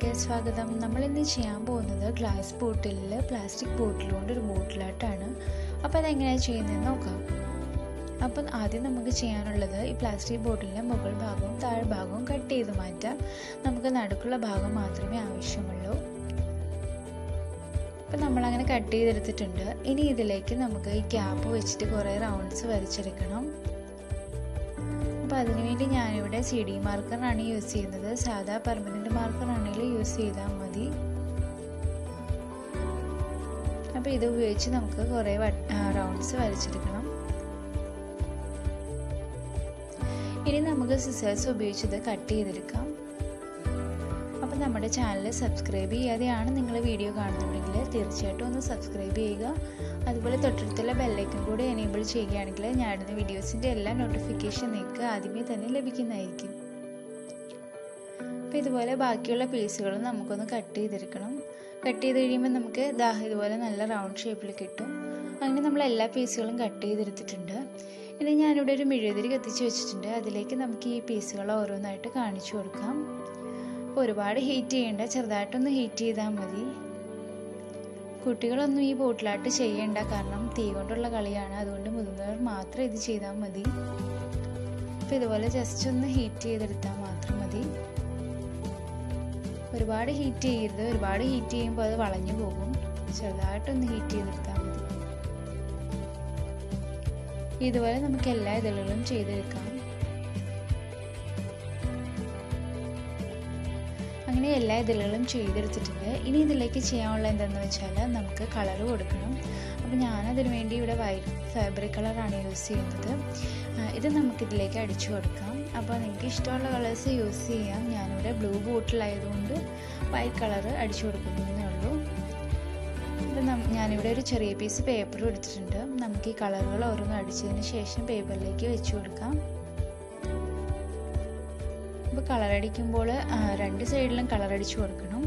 വീഡിയോയിലേക്ക് സ്വാഗതം നമ്മൾ ഇന്ന് ചെയ്യാൻ പോകുന്നത് ഗ്ലാസ് ബോട്ടിലിൽ പ്ലാസ്റ്റിക് ബോട്ടിലുകൊണ്ട് ഒരു ബോട്ടിലാട്ടാണ് അപ്പോൾ അതെങ്ങനെയാണ് ചെയ്യുന്നതെന്ന് നോക്കാം അപ്പം ആദ്യം നമുക്ക് ചെയ്യാനുള്ളത് ഈ പ്ലാസ്റ്റിക് ബോട്ടിലിൻ്റെ മുകൾ ഭാഗവും താഴ്ഭാഗവും കട്ട് ചെയ്ത് മാറ്റാം നമുക്ക് നടുക്കുള്ള ഭാഗം മാത്രമേ ആവശ്യമുള്ളൂ അപ്പം നമ്മളങ്ങനെ കട്ട് ചെയ്തെടുത്തിട്ടുണ്ട് ഇനി ഇതിലേക്ക് നമുക്ക് ഈ ക്യാപ്പ് വെച്ചിട്ട് കുറേ റൗണ്ട്സ് വരച്ചെടുക്കണം അപ്പോൾ അതിനുവേണ്ടി ഞാനിവിടെ സി ഡി മാർക്കറാണ് യൂസ് ചെയ്യുന്നത് സാധാ പെർമനൻറ്റ് മാർക്കറാണെങ്കിൽ യൂസ് ചെയ്താൽ മതി അപ്പോൾ ഇത് ഉപയോഗിച്ച് നമുക്ക് കുറേ റൗണ്ട്സ് വരച്ചെടുക്കണം ഇനി നമുക്ക് സിസേഴ്സ് ഉപയോഗിച്ച് ഇത് കട്ട് ചെയ്തെടുക്കാം അപ്പോൾ നമ്മുടെ ചാനൽ സബ്സ്ക്രൈബ് ചെയ്യാതെയാണ് നിങ്ങൾ വീഡിയോ കാണുന്നുണ്ടെങ്കിൽ തീർച്ചയായിട്ടും ഒന്ന് സബ്സ്ക്രൈബ് ചെയ്യുക അതുപോലെ തൊട്ടടുത്തുള്ള ബെല്ലൈക്കൺ കൂടെ എനേബിൾ ചെയ്യുകയാണെങ്കിൽ ഞാൻ ഇടുന്ന വീഡിയോസിൻ്റെ എല്ലാ നോട്ടിഫിക്കേഷൻ നിങ്ങൾക്ക് ആദ്യമേ തന്നെ ലഭിക്കുന്നതായിരിക്കും അപ്പോൾ ഇതുപോലെ ബാക്കിയുള്ള പീസുകളും നമുക്കൊന്ന് കട്ട് ചെയ്തെടുക്കണം കട്ട് ചെയ്ത് കഴിയുമ്പോൾ നമുക്ക് ദാ ഇതുപോലെ നല്ല റൗണ്ട് ഷേപ്പിൽ കിട്ടും അങ്ങനെ നമ്മൾ എല്ലാ പീസുകളും കട്ട് ചെയ്തെടുത്തിട്ടുണ്ട് ഇനി ഞാനിവിടെ ഒരു മെഴുകുതിരി കത്തിച്ച് വെച്ചിട്ടുണ്ട് അതിലേക്ക് നമുക്ക് ഈ പീസുകൾ ഓരോന്നായിട്ട് കാണിച്ചു കൊടുക്കാം അപ്പോൾ ഒരുപാട് ഹീറ്റ് ചെയ്യേണ്ട ചെറുതായിട്ടൊന്ന് ഹീറ്റ് ചെയ്താൽ മതി കുട്ടികളൊന്നും ഈ ബോട്ടിലാട്ട് ചെയ്യേണ്ട കാരണം തീ കൊണ്ടുള്ള കളിയാണ് അതുകൊണ്ട് മുതിർന്നവർ മാത്രം ഇത് ചെയ്താൽ മതി അപ്പോൾ ഇതുപോലെ ജസ്റ്റ് ഒന്ന് ഹീറ്റ് ചെയ്തെടുത്താൽ മാത്രം മതി ഒരുപാട് ഹീറ്റ് ചെയ്യരുത് ഒരുപാട് ഹീറ്റ് ചെയ്യുമ്പോൾ അത് വളഞ്ഞു പോകും ചെറുതായിട്ടൊന്ന് ഹീറ്റ് ചെയ്തെടുത്താൽ മതി ഇതുപോലെ നമുക്ക് എല്ലാ ഇതളുകളും ചെയ്തെടുക്കാം അങ്ങനെ എല്ലാ ഇതിലുകളും ചെയ്തെടുത്തിട്ടുണ്ട് ഇനി ഇതിലേക്ക് ചെയ്യാനുള്ള എന്താണെന്ന് വെച്ചാൽ നമുക്ക് കളർ കൊടുക്കണം അപ്പോൾ ഞാനതിനു വേണ്ടി ഇവിടെ വൈറ്റ് ഫാബ്രിക് കളറാണ് യൂസ് ചെയ്യുന്നത് ഇത് നമുക്കിതിലേക്ക് അടിച്ചു കൊടുക്കാം അപ്പോൾ നിങ്ങൾക്ക് ഇഷ്ടമുള്ള കളേഴ്സ് യൂസ് ചെയ്യാം ഞാനിവിടെ ബ്ലൂ ബോട്ടിലായതുകൊണ്ട് വൈറ്റ് കളർ അടിച്ചു കൊടുക്കുന്നതേ ഉള്ളൂ ഇത് ഞാനിവിടെ ഒരു ചെറിയ പീസ് പേപ്പർ എടുത്തിട്ടുണ്ട് നമുക്ക് ഈ കളറുകൾ ഓരോന്ന് അടിച്ചതിന് ശേഷം പേപ്പറിലേക്ക് വെച്ച് കൊടുക്കാം അപ്പോൾ കളർ അടിക്കുമ്പോൾ രണ്ട് സൈഡിലും കളർ അടിച്ചു കൊടുക്കണം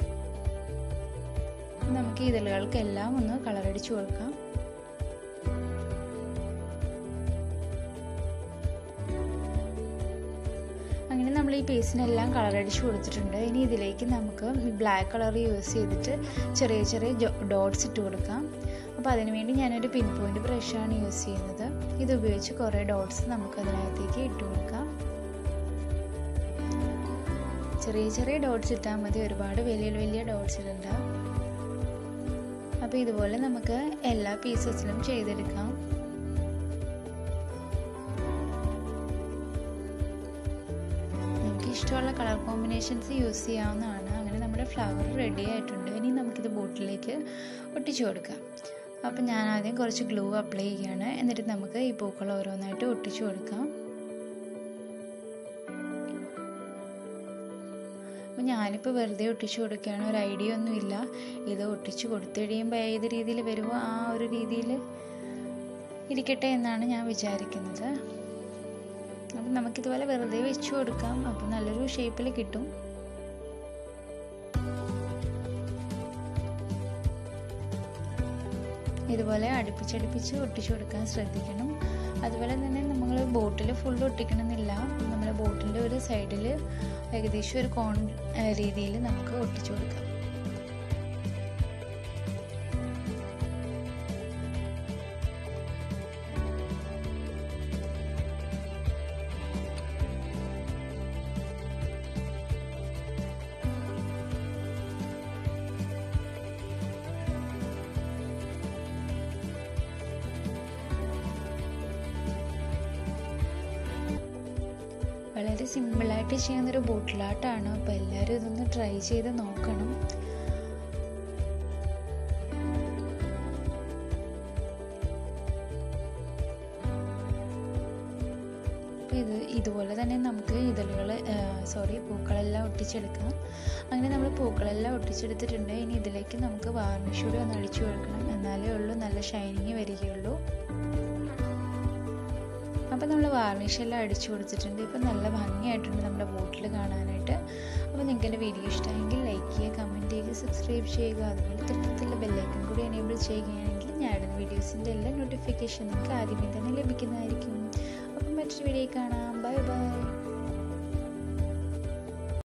നമുക്ക് ഇതളുകൾക്കെല്ലാം ഒന്ന് കളർ അടിച്ചു കൊടുക്കാം അങ്ങനെ നമ്മൾ ഈ പീസിനെല്ലാം കളർ അടിച്ചു കൊടുത്തിട്ടുണ്ട് ഇനി ഇതിലേക്ക് നമുക്ക് ബ്ലാക്ക് കളർ യൂസ് ചെയ്തിട്ട് ചെറിയ ചെറിയ ഡോട്ട്സ് ഇട്ട് കൊടുക്കാം അപ്പോൾ അതിനുവേണ്ടി ഞാനൊരു പിൻ പോയിന്റ് ബ്രഷാണ് യൂസ് ചെയ്യുന്നത് ഇത് ഉപയോഗിച്ച് കുറേ ഡോട്ട്സ് നമുക്ക് അതിനകത്തേക്ക് ഇട്ട് കൊടുക്കാം ചെറിയ ചെറിയ ഡോട്ട്സ് ഇട്ടാൽ മതി ഒരുപാട് വലിയ വലിയ ഡോട്ട്സ് ഇടണ്ട അപ്പോൾ ഇതുപോലെ നമുക്ക് എല്ലാ പീസസിലും ചെയ്തെടുക്കാം നമുക്ക് ഇഷ്ടമുള്ള കളർ കോമ്പിനേഷൻസ് യൂസ് ചെയ്യാവുന്നതാണ് അങ്ങനെ നമ്മുടെ ഫ്ലവർ റെഡി ആയിട്ടുണ്ട് ഇനി നമുക്കിത് ബോട്ടിലേക്ക് ഒട്ടിച്ചു കൊടുക്കാം അപ്പോൾ ഞാൻ ആദ്യം കുറച്ച് ഗ്ലൂ അപ്ലൈ ചെയ്യുകയാണ് എന്നിട്ട് നമുക്ക് ഈ പൂക്കൾ ഓരോന്നായിട്ട് ഒട്ടിച്ചു കൊടുക്കാം അപ്പോൾ ഞാനിപ്പോൾ വെറുതെ ഒട്ടിച്ചു കൊടുക്കുകയാണ് ഒരു ഐഡിയ ഒന്നുമില്ല ഇത് ഒട്ടിച്ചു കൊടുത്തു കഴിയുമ്പോൾ ഏത് രീതിയിൽ വരുമോ ആ ഒരു രീതിയിൽ ഇരിക്കട്ടെ എന്നാണ് ഞാൻ വിചാരിക്കുന്നത് അപ്പം നമുക്കിതുപോലെ വെറുതെ വെച്ചു കൊടുക്കാം അപ്പോൾ നല്ലൊരു ഷേപ്പിൽ കിട്ടും ഇതുപോലെ അടുപ്പിച്ചടുപ്പിച്ച് ഒട്ടിച്ചു കൊടുക്കാൻ ശ്രദ്ധിക്കണം അതുപോലെ തന്നെ നമ്മൾ ബോട്ടിൽ ഫുൾ ഒട്ടിക്കണമെന്നില്ല നമ്മുടെ ബോട്ടിൻ്റെ ഒരു സൈഡിൽ ഏകദേശം ഒരു കോൺ രീതിയിൽ നമുക്ക് ഒട്ടിച്ചു കൊടുക്കാം വളരെ സിമ്പിളായിട്ട് ചെയ്യുന്നൊരു ബോട്ടിലാട്ടാണ് അപ്പോൾ എല്ലാവരും ഇതൊന്ന് ട്രൈ ചെയ്ത് നോക്കണം ഇത് ഇതുപോലെ തന്നെ നമുക്ക് ഇതളുകൾ സോറി പൂക്കളെല്ലാം ഒട്ടിച്ചെടുക്കാം അങ്ങനെ നമ്മൾ പൂക്കളെല്ലാം ഒട്ടിച്ചെടുത്തിട്ടുണ്ട് ഇനി ഇതിലേക്ക് നമുക്ക് വാർണിഷ് കൂടി ഒന്ന് അടിച്ചു കൊടുക്കണം എന്നാലേ ഉള്ളൂ നല്ല ഷൈനിങ് വരികയുള്ളൂ അപ്പോൾ നമ്മൾ വാർണിഷ് എല്ലാം അടിച്ചു കൊടുത്തിട്ടുണ്ട് ഇപ്പോൾ നല്ല ഭംഗിയായിട്ടുണ്ട് നമ്മുടെ ബോട്ടിൽ കാണാനായിട്ട് അപ്പോൾ നിങ്ങൾക്ക് എൻ്റെ വീഡിയോ ഇഷ്ടമെങ്കിൽ ലൈക്ക് ചെയ്യുക കമൻറ്റ് ചെയ്യുക സബ്സ്ക്രൈബ് ചെയ്യുക അതുപോലെ തൊട്ടടുത്തുള്ള ബെല്ലൈക്കൺ കൂടി എനേബിൾ ചെയ്യുകയാണെങ്കിൽ ഞാൻ ഇടുന്ന വീഡിയോസിൻ്റെ എല്ലാ നോട്ടിഫിക്കേഷൻ നിങ്ങൾക്ക് ആദ്യമേ തന്നെ ലഭിക്കുന്നതായിരിക്കും അപ്പം മറ്റൊരു വീഡിയോ കാണാം ബൈ ബൈ